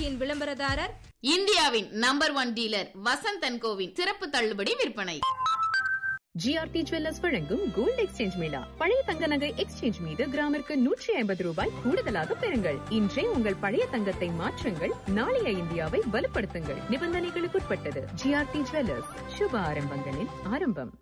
இந்நிகழ்ச்சியின் விளம்பரதாரர் இந்தியாவின் number one dealer Vasanth and கோவின் சிறப்பு தள்ளுபடி விற்பனை ஜிஆர்டி ஜுவல்லர்ஸ் வழங்கும் கோல்ட் எக்ஸ்சேஞ்ச் மேளா பழைய தங்க நகை எக்ஸ்சேஞ்ச் மீது கிராமிற்கு நூற்றி ஐம்பது ரூபாய் கூடுதலாக பெறுங்கள் இன்றே உங்கள் பழைய தங்கத்தை மாற்றுங்கள் நாளைய இந்தியாவை வலுப்படுத்துங்கள் நிபந்தனைகளுக்குட்பட்டது ஜிஆர்டி ஜுவல்லர்ஸ் சுப ஆரம்பங்களின் ஆரம்பம்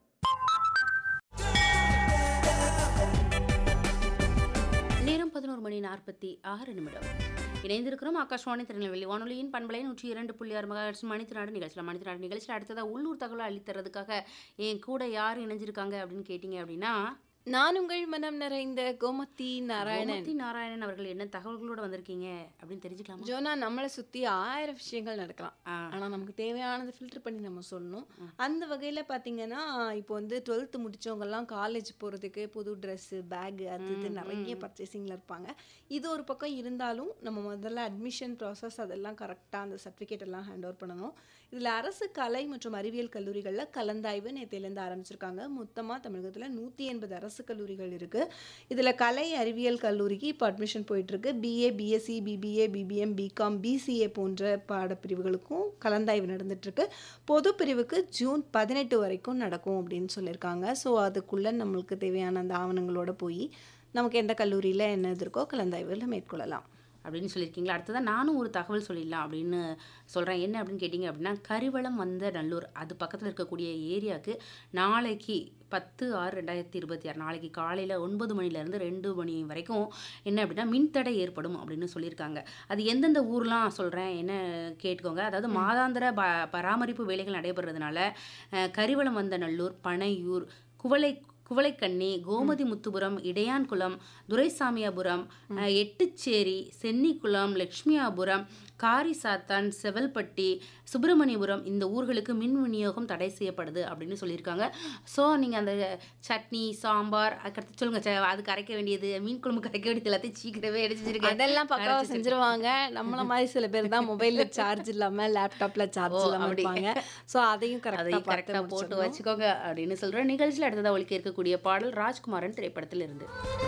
நேரம் பதினோரு மணி நாற்பத்தி ஆறு நிமிடம் இணைந்திருக்கிறோம் ஆகாஷ்வாணி திருநெல்வேலி வானொலியின் பண்பலை நூற்றி இரண்டு புள்ளி ஆறு மகாட்சி மணித்திராடு நிகழ்ச்சியில் மணித்திராடு நிகழ்ச்சியில் அடுத்ததாக உள்ளூர் தகவலை அளித்தறதுக்காக என் கூட யார் இணைஞ்சிருக்காங்க அப்படின்னு கேட்டிங்க அப்படின்னா நான் உங்கள் மனம் நிறைந்த கோமதி நாராயணன் கோமதி நாராயணன் அவர்கள் என்ன தகவல்களோட வந்திருக்கீங்க அப்படின்னு தெரிஞ்சுக்கலாமா ஜோனா நம்மளை சுத்தி ஆயிரம் விஷயங்கள் நடக்கலாம் ஆ. ஆனா நமக்கு தேவையானதை ஃபில்டர் பண்ணி நம்ம சொல்லணும் அந்த வகையில பாத்தீங்கன்னா இப்போ வந்து டுவெல்த் முடிச்சவங்க எல்லாம் காலேஜ் போறதுக்கு புது Dress பேக் அது இது நிறைய பர்ச்சேசிங்ல இருப்பாங்க இது ஒரு பக்கம் இருந்தாலும் நம்ம முதல்ல அட்மிஷன் ப்ராசஸ் அதெல்லாம் கரெக்டாக அந்த சர்டிஃபிகேட் எல்லாம் ஹேண்ட் ஓவர் பண்ணணும் இதில் அரசு கலை மற்றும் அறிவியல் கல்லூரிகளில் கலந்தாய்வு நேத்திலேருந்து ஆரம்பிச்சிருக்காங்க மொத்தமாக தமிழகத்தில் நூற்றி எண்பது அரசு கல்லூரிகள் இருக்குது இதில் கலை அறிவியல் கல்லூரிக்கு இப்போ அட்மிஷன் போயிட்டுருக்கு BA BSc BBA BBM BCom BCA போன்ற பாடப்பிரிவுகளுக்கும் கலந்தாய்வு நடந்துட்டுருக்கு பொது பிரிவுக்கு ஜூன் பதினெட்டு வரைக்கும் நடக்கும் அப்படின்னு சொல்லியிருக்காங்க ஸோ அதுக்குள்ளே நம்மளுக்கு தேவையான அந்த ஆவணங்களோட போய் நமக்கு எந்த கல்லூரியில் என்ன இது இருக்கோ கலந்தாய்வில் மேற்கொள்ளலாம் அப்படின்னு சொல்லியிருக்கீங்களா அடுத்ததான் நானும் ஒரு தகவல் சொல்லிடலாம் அப்படின்னு சொல்கிறேன் என்ன அப்படின்னு கேட்டிங்க அப்படின்னா கரிவளம் வந்த நல்லூர் அது பக்கத்தில் இருக்கக்கூடிய ஏரியாவுக்கு நாளைக்கு பத்து ஆறு ரெண்டாயிரத்தி இருபத்தி ஆறு நாளைக்கு காலையில் ஒன்பது மணிலேருந்து ரெண்டு மணி வரைக்கும் என்ன அப்படின்னா மின்தடை ஏற்படும் அப்படின்னு சொல்லியிருக்காங்க அது எந்தெந்த ஊர்லாம் சொல்கிறேன் என்ன கேட்டுக்கோங்க அதாவது மாதாந்திர ப பராமரிப்பு வேலைகள் நடைபெறதுனால அஹ், கரிவளம் வந்த நல்லூர் பனையூர் குவளை குவளைக்கண்ணி கோமதி முத்துபுரம் இடையான்குளம் துரைசாமியாபுரம் அஹ், எட்டுச்சேரி சென்னிக்குளம் லட்சுமியாபுரம் காரிசாத்தான் செவல்பட்டி சுப்பிரமணியபுரம் இந்த ஊர்களுக்கு மின் விநியோகம் தடை செய்யப்படுது அப்படின்னு சொல்லியிருக்காங்க ஸோ நீங்கள் அந்த சட்னி சாம்பார் அதுக்கடுத்து சொல்லுங்க ச- அதுக்கு அரைக்க வேண்டியது மீன் குழம்பு கரைக்க வேண்டியது எல்லாத்தையும் சீக்கிரமே எடுத்து அதெல்லாம் பக்காவா செஞ்சிருவாங்க நம்மள மாதிரி சில பேர் தான் மொபைல்ல சார்ஜ் இல்லாம லேப்டாப்ல சார்ஜ் ஓ, இல்லாம அப்படி. இருப்பாங்க சோ அதையும் கரெக்டா அதையும் பார்த்து கரெக்டாக போட்டு முடிச்சிடணும். வச்சுக்கோங்க அப்படின்னு சொல்கிறேன் நிகழ்ச்சியில் அடுத்ததாக ஒழிக்க இருக்கக்கூடிய பாடல் ராஜ்குமாரன் திரைப்படத்தில் இருந்து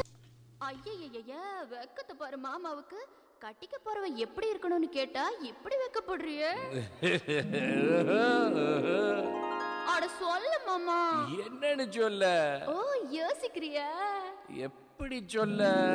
ஐயய்யய்ய வெக்கத்தை பாரு மாமாவுக்கு கட்டிக்க போறவன் எப்படி இருக்கணும்னு கேட்டா இப்படி வெக்கப்படுறிய அட சொல்ல மாமா என்னன்னு சொல்ல ஓ யோசிக்கிறியா எப்படி சொல்ல